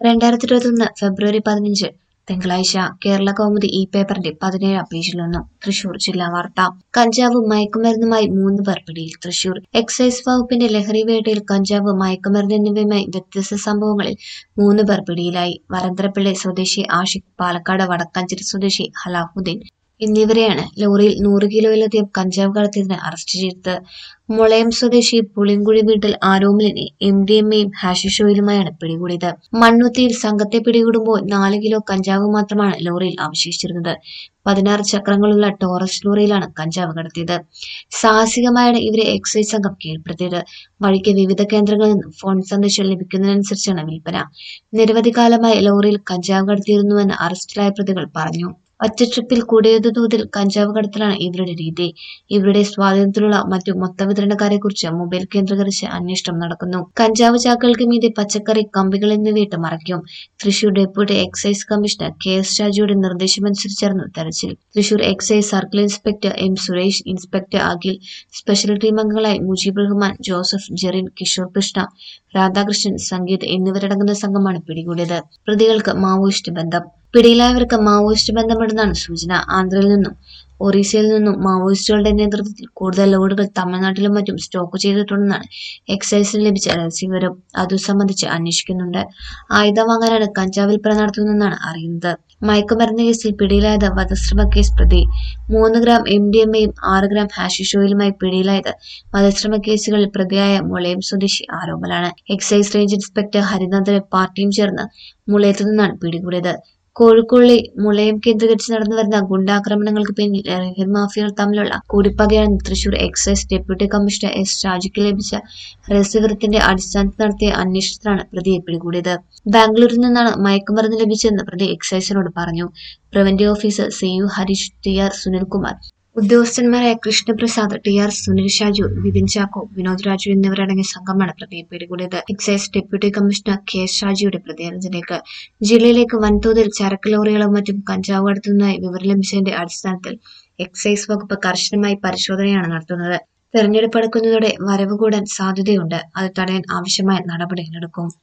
രണ്ടായിരത്തി ഇരുപത്തൊന്ന് ഫെബ്രുവരി പതിനഞ്ച് തിങ്കളാഴ്ച കേരള കൗമുദി ഈ പേപ്പറിന്റെ പതിനേഴാം പേജിൽ നിന്നും തൃശൂർ ജില്ലാ വാർത്ത കഞ്ചാവ് മയക്കുമരുന്നുമായി മൂന്ന് പേർ പിടിയിൽ തൃശൂർ എക്സൈസ് വകുപ്പിന്റെ ലഹരി വേട്ടയിൽ കഞ്ചാവ് മയക്കുമരുന്ന് എന്നിവയുമായി വ്യത്യസ്ത സംഭവങ്ങളിൽ മൂന്ന് പേർ പിടിയിലായി വരന്തരപ്പിള്ളി സ്വദേശി ആഷിഖ് പാലക്കാട് വടക്കാഞ്ചേരി സ്വദേശി ഹലാഹുദ്ദീൻ എന്നിവരെയാണ് ലോറിയിൽ നൂറ് കിലോയിലധികം കഞ്ചാവ് കടത്തിയതിന് അറസ്റ്റ് ചെയ്തത് മുളയം സ്വദേശി പുളിങ്കുഴി വീട്ടിൽ ആരോമിലിനെ എം ഡി എം എയും ഹാഷിഷ് ഓയിലുമായാണ് പിടികൂടിയത് മണ്ണുത്തിയിൽ സംഘത്തെ പിടികൂടുമ്പോൾ നാല് കിലോ കഞ്ചാവ് മാത്രമാണ് ലോറിയിൽ അവശേഷിച്ചിരുന്നത് പതിനാറ് ചക്രങ്ങളുള്ള ടോറസ് ലോറിയിലാണ് കഞ്ചാവ് കടത്തിയത് സാഹസികമായാണ് ഇവരെ എക്സൈസ് സംഘം കീഴ്പ്പെടുത്തിയത് വഴിക്ക് വിവിധ കേന്ദ്രങ്ങളിൽ നിന്ന് ഫോൺ സന്ദേശം ലഭിക്കുന്നതിനനുസരിച്ചാണ് വിൽപ്പന നിരവധി കാലമായി ലോറിയിൽ കഞ്ചാവ് കടത്തിയിരുന്നുവെന്ന് അറസ്റ്റിലായ പ്രതികൾ പറഞ്ഞു ഒറ്റ ട്രിപ്പിൽ കൂടിയത് തോതിൽ കഞ്ചാവ് കടത്തലാണ് ഇവരുടെ രീതി ഇവരുടെ സ്വാധീനത്തിലുള്ള മറ്റു മൊത്ത വിതരണക്കാരെക്കുറിച്ച് മൊബൈൽ കേന്ദ്രീകരിച്ച് അന്വേഷണം നടക്കുന്നു കഞ്ചാവ് ചാക്കുകൾക്ക് മീതെ പച്ചക്കറി കമ്പികൾ എന്നിവയിട്ട് മറയ്ക്കും Thrissur deputy excise commissioner K S ഷാജിയുടെ നിർദ്ദേശമനുസരിച്ചായിരുന്നു തെരച്ചിൽ Thrissur excise circle inspector M Suresh inspector Akhil special team അംഗങ്ങളായി മുജീബ് റഹ്മാൻ ജോസഫ് ജെറിൻ കിഷോർ കൃഷ്ണ രാധാകൃഷ്ണൻ സംഗീത് എന്നിവരടങ്ങുന്ന സംഘമാണ് പിടികൂടിയത് പ്രതികൾക്ക് മാവോയിസ്റ്റ് ബന്ധം പിടിയിലായവർക്ക് മാവോയിസ്റ്റ് ബന്ധമുണ്ടെന്നാണ് സൂചന ആന്ധ്രയിൽ നിന്നും ഒറീസയിൽ നിന്നും മാവോയിസ്റ്റുകളുടെ നേതൃത്വത്തിൽ കൂടുതൽ ലോഡുകൾ തമിഴ്നാട്ടിലും മറ്റും സ്റ്റോക്ക് ചെയ്തിട്ടുണ്ടെന്നാണ് എക്സൈസിന് ലഭിച്ച രഹസ്യവിവരം അതു സംബന്ധിച്ച് അന്വേഷിക്കുന്നുണ്ട് ആയുധം വാങ്ങാനാണ് കഞ്ചാവ് വിൽപ്പന നടത്തുന്നതെന്നാണ് അറിയുന്നത് മയക്കുമരുന്ന് കേസിൽ പിടിയിലായത് വധശ്രമ കേസ് പ്രതി മൂന്ന് ഗ്രാം എം ഡി എം എയും ആറ് ഗ്രാം ഹാഷിഷ് ഓയിലുമായി പിടിയിലായത് വധശ്രമ കേസുകളിൽ പ്രതിയായ മുളയം സ്വദേശി ആരോപലാണ് എക്സൈസ് റേഞ്ച് ഇൻസ്പെക്ടർ ഹരിനാഥന് പാർട്ടിയും ചേർന്ന് മുളയത്തു നിന്നാണ് പിടികൂടിയത് കോഴിക്കോളി മുളയം കേന്ദ്രീകരിച്ച് നടന്നു വരുന്ന ഗുണ്ടാക്രമണങ്ങൾക്ക് പിന്നിൽ ലഹരി മാഫിയകൾ തമ്മിലുള്ള കൂടിപ്പകയാണ് Thrissur excise deputy commissioner S ഷാജിക്ക് ലഭിച്ച രഹസ്യവിവരത്തിന്റെ അടിസ്ഥാനത്തിൽ നടത്തിയ അന്വേഷണത്തിലാണ് പ്രതിയെ പിടികൂടിയത് ബാംഗ്ലൂരിൽ നിന്നാണ് മയക്കുമരുന്ന് ലഭിച്ചതെന്ന് പ്രതി എക്സൈസിനോട് പറഞ്ഞു preventive officer C U Harish T R Sunilkumar ഉദ്യോഗസ്ഥന്മാരായ കൃഷ്ണപ്രസാദ് ടി ആർ സുനിൽ ഷാജു വിപിൻ ചാക്കോ വിനോദ് രാജു എന്നിവരടങ്ങിയ സംഘമാണ് പ്രതിയെ പിടികൂടിയത് excise deputy commissioner K S ഷാജിയുടെ പ്രതികരണത്തിലേക്ക് ജില്ലയിലേക്ക് വൻതോതിൽ ചരക്ക് ലോറികളും മറ്റും കഞ്ചാവ് കടത്തുന്നതായി വിവരം ലഭിച്ചതിന്റെ അടിസ്ഥാനത്തിൽ എക്സൈസ് വകുപ്പ് കർശനമായി പരിശോധനയാണ് നടത്തുന്നത് തെരഞ്ഞെടുപ്പ് അടുക്കുന്നതോടെ വരവ് കൂടാൻ സാധ്യതയുണ്ട് അത് തടയാൻ ആവശ്യമായ നടപടികളെടുക്കും